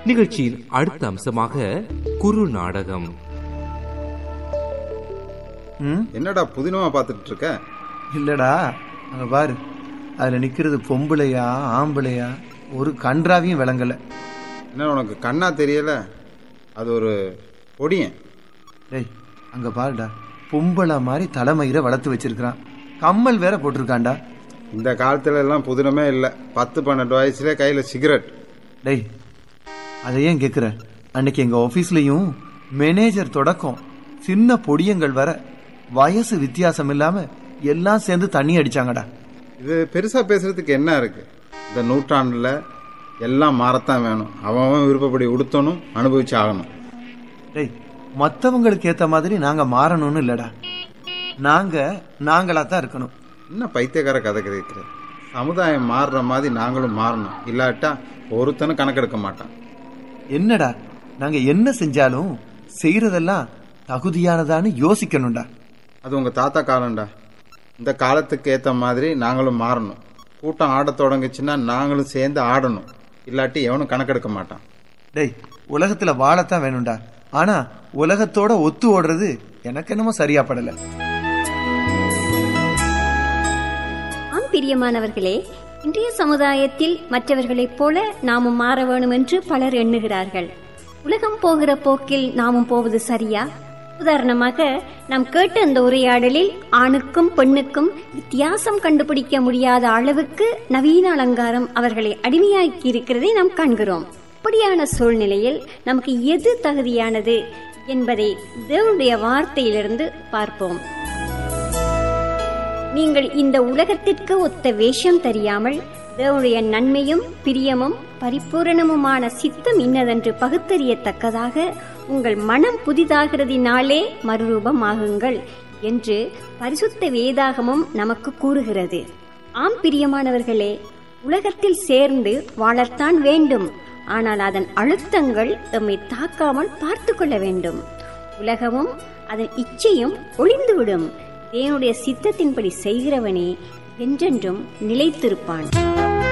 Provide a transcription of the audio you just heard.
நிகழ்ச்சியின் அடுத்த அம்சமாக குறு நாடகம் ம் என்னடா புதினமா பார்த்துட்டு இருக்க இல்லடா அங்க பாரு அதுல நிக்கிறது பொம்பளையா ஆம்பளையா ஒரு கன்றாவையும் விளங்கல என்ன உனக்கு கண்ணா தெரியல அது ஒரு பொடியன் டேய் அங்க பாருடா பொம்பளை மாதிரி தலைமயிரை வளர்த்து வச்சிருக்கிறான் கம்மல் வேற போட்டிருக்கான்டா இந்த காலத்துல எல்லாம் புதினமே இல்லை பத்து பன்னெண்டு வயசுல கையில சிகரெட் டேய் அதை ஏன் கேட்குற அன்னைக்கு எங்க ஆஃபீஸ்லயும் மேனேஜர் தொடக்கம் சின்ன பொடியங்கள் வர வயசு வித்தியாசம் இல்லாம எல்லாம் சேர்ந்து தண்ணி அடிச்சாங்கடா இது பெருசா பேசுறதுக்கு என்ன இருக்கு இந்த நூற்றாண்டுல எல்லாம் மாறத்தான் வேணும் அவன் அவன் விருப்பப்படி உடுத்தணும் அனுபவிச்சு ஆகணும் டேய் மற்றவங்களுக்கு ஏத்த மாதிரி நாங்க மாறணும்னு இல்லடா நாங்க நாங்களா தான் இருக்கணும் என்ன பைத்தியக்கார கதை கிடைக்கிற சமுதாயம் மாறுற மாதிரி நாங்களும் மாறணும் இல்லாட்டா ஒருத்தனும் கணக்கெடுக்க மாட்டான் என்னடா நாங்க என்ன செஞ்சாலும் செய்யறதெல்லாம் தகுதியானதான்னு யோசிக்கணும்டா அது உங்க தாத்தா காலம்டா இந்த காலத்துக்கு ஏத்த மாதிரி நாங்களும் மாறணும் கூட்டம் ஆடத் தொடங்குச்சுன்னா நாங்களும் சேர்ந்து ஆடணும் இல்லாட்டி எவனும் கணக்கெடுக்க மாட்டான் டேய் உலகத்துல வாழத்தான் வேணும்டா ஆனா உலகத்தோட ஒத்து ஓடுறது எனக்கு என்னமோ சரியா படல ஆம் பிரியமானவர்களே இன்றைய சமுதாயத்தில் மற்றவர்களைப் போல நாமும் மாற வேணும் என்று பலர் எண்ணுகிறார்கள் உலகம் போகிற போக்கில் நாமும் போவது சரியா உதாரணமாக நாம் கேட்ட அந்த உரையாடலில் ஆணுக்கும் பெண்ணுக்கும் வித்தியாசம் கண்டுபிடிக்க முடியாத அளவுக்கு நவீன அலங்காரம் அவர்களை அடிமையாக்கி இருக்கிறதை நாம் காண்கிறோம் அப்படியான சூழ்நிலையில் நமக்கு எது தகுதியானது என்பதை தேவனுடைய வார்த்தையிலிருந்து பார்ப்போம் நீங்கள் இந்த உலகத்திற்கு ஒத்த வேஷம் தெரியாமல் தேவனுடைய நன்மையும் பிரியமும் பரிபூரணமுமான சித்தம் இன்னதென்று பகுத்தறியத்தக்கதாக உங்கள் மனம் புதிதாகிறதினாலே மறுரூபமாகுங்கள் என்று பரிசுத்த வேதாகமும் நமக்கு கூறுகிறது ஆம் பிரியமானவர்களே உலகத்தில் சேர்ந்து வாழத்தான் வேண்டும் ஆனால் அதன் அழுத்தங்கள் எம்மை தாக்காமல் பார்த்து கொள்ள வேண்டும் உலகமும் அதன் இச்சையும் ஒளிந்துவிடும் தேவனுடைய சித்தத்தின்படி செய்கிறவனே என்றென்றும் நிலைத்திருப்பான்